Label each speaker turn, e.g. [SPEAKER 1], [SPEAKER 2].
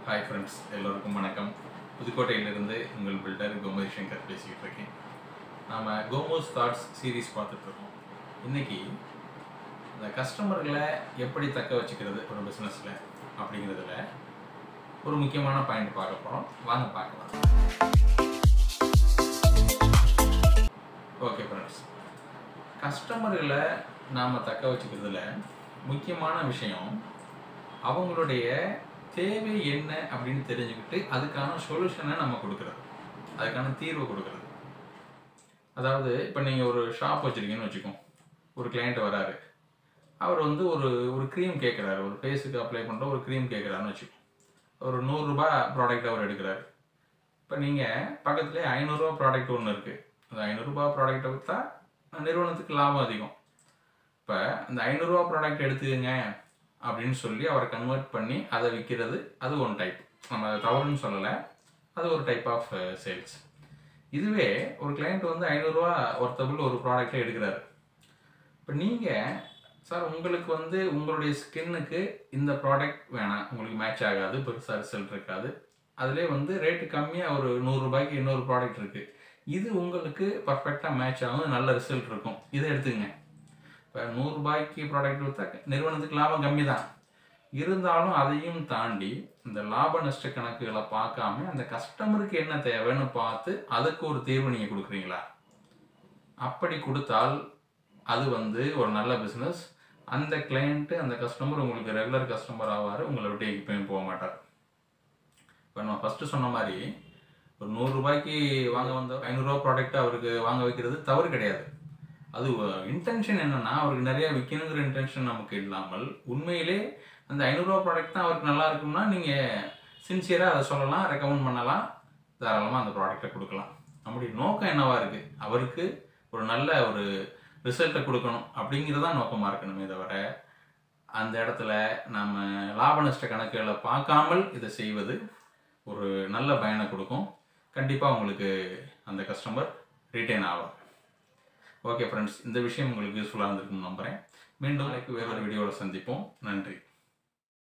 [SPEAKER 1] hi friends எல்லோருக்கும் வணக்கம் புதுக்கோட்டையிலிருந்து உங்கள் பில்டர் கோமதி சங்கர் பேசிக்கிட்டு இருக்கேன் நாம் கோமோஸ் தாட்ஸ் சீரீஸ் பார்த்துட்ருக்கோம் இன்னைக்கு இந்த கஸ்டமர்களை எப்படி தக்க வச்சுக்கிறது ஒரு பிஸ்னஸில் அப்படிங்கிறதுல ஒரு முக்கியமான பாயிண்ட் பார்க்க போகிறோம் வாங்க பார்க்கலாம் ஓகே ஃப்ரெண்ட்ஸ் கஸ்டமர்களை நாம் தக்க வச்சுக்கிறதுல முக்கியமான விஷயம் அவங்களுடைய தேவை என்ன அப்படின்னு தெரிஞ்சுக்கிட்டு அதுக்கான சொல்யூஷனை நம்ம கொடுக்குறது அதுக்கான தீர்வு கொடுக்குறது அதாவது இப்போ நீங்கள் ஒரு ஷாப் வச்சுருக்கீங்கன்னு வச்சுக்கோங்க ஒரு கிளைண்ட் வராரு அவர் வந்து ஒரு ஒரு க்ரீம் கேட்குறாரு ஒரு ஃபேஸுக்கு அப்ளை பண்ணுற ஒரு க்ரீம் கேட்குறாருன்னு வச்சுக்கோங்க ஒரு நூறுரூபா ப்ராடக்ட் அவர் எடுக்கிறாரு இப்போ நீங்கள் பக்கத்துலேயே ஐநூறுரூவா ப்ராடக்ட் ஒன்று இருக்குது அந்த ஐநூறுரூபா ப்ராடக்ட்டை விற்றா நிறுவனத்துக்கு லாபம் அதிகம் இப்போ அந்த ஐநூறுரூவா ப்ராடக்ட் எடுத்துக்கங்க அப்படின்னு சொல்லி அவரை கன்வெர்ட் பண்ணி அதை விற்கிறது அது ஒன் டைப் நம்ம அதை தவறுன்னு சொல்லலை அது ஒரு டைப் ஆஃப் சேல்ஸ் இதுவே ஒரு கிளைண்ட் வந்து ஐநூறுரூவா ஒருத்தபிள் ஒரு ப்ராடக்ட்டை எடுக்கிறாரு இப்போ நீங்கள் சார் உங்களுக்கு வந்து உங்களுடைய ஸ்கின்னுக்கு இந்த ப்ராடக்ட் வேணாம் உங்களுக்கு மேட்ச் ஆகாது பெருசாக ரிசல்ட் இருக்காது அதிலே வந்து ரேட்டு கம்மியாக ஒரு நூறுரூபாய்க்கு இன்னொரு ப்ராடக்ட் இருக்குது இது உங்களுக்கு பர்ஃபெக்டாக மேட்ச் ஆகும் நல்ல ரிசல்ட் இருக்கும் இதை எடுத்துங்க இப்போ நூறுரூபாய்க்கு ப்ராடக்ட் விற்றா நிறுவனத்துக்கு லாபம் கம்மி தான் இருந்தாலும் அதையும் தாண்டி இந்த லாப நஷ்ட கணக்குகளை பார்க்காம அந்த கஸ்டமருக்கு என்ன தேவைன்னு பார்த்து அதுக்கு ஒரு தீர்வு நீங்கள் கொடுக்குறீங்களா அப்படி கொடுத்தால் அது வந்து ஒரு நல்ல பிஸ்னஸ் அந்த கிளைண்ட்டு அந்த கஸ்டமர் உங்களுக்கு ரெகுலர் கஸ்டமர் ஆவார் உங்களை விட்டு எப்பயும் போக மாட்டார் இப்போ நம்ம ஃபஸ்ட்டு சொன்ன மாதிரி ஒரு நூறுரூபாய்க்கு வாங்க வந்த ஐநூறுரூவா ப்ராடக்ட் அவருக்கு வாங்க வைக்கிறது தவறு கிடையாது அது இன்டென்ஷன் என்னன்னா அவருக்கு நிறைய விற்கணுங்கிற இன்டென்ஷன் நமக்கு இல்லாமல் உண்மையிலே அந்த ஐநூறுரூவா ப்ராடக்ட் தான் அவருக்கு நல்லா இருக்கும்னா நீங்கள் சின்சியராக அதை சொல்லலாம் ரெக்கமெண்ட் பண்ணலாம் தாராளமாக அந்த ப்ராடக்டை கொடுக்கலாம் நம்முடைய நோக்கம் என்னவா இருக்குது அவருக்கு ஒரு நல்ல ஒரு ரிசல்ட்டை கொடுக்கணும் அப்படிங்கிறது தான் நோக்கமாக இருக்கணுமே தவிர அந்த இடத்துல நம்ம லாப நஷ்ட கணக்குகளை பார்க்காமல் இதை செய்வது ஒரு நல்ல பயனை கொடுக்கும் கண்டிப்பாக உங்களுக்கு அந்த கஸ்டமர் ரிட்டைன் ஆகும் ஓகே ஃப்ரெண்ட்ஸ் இந்த விஷயம் உங்களுக்கு யூஸ்ஃபுல்லாக இருந்திருக்குன்னு நம்புகிறேன் மீண்டும் நாளைக்கு வேறொரு வீடியோவில் சந்திப்போம் நன்றி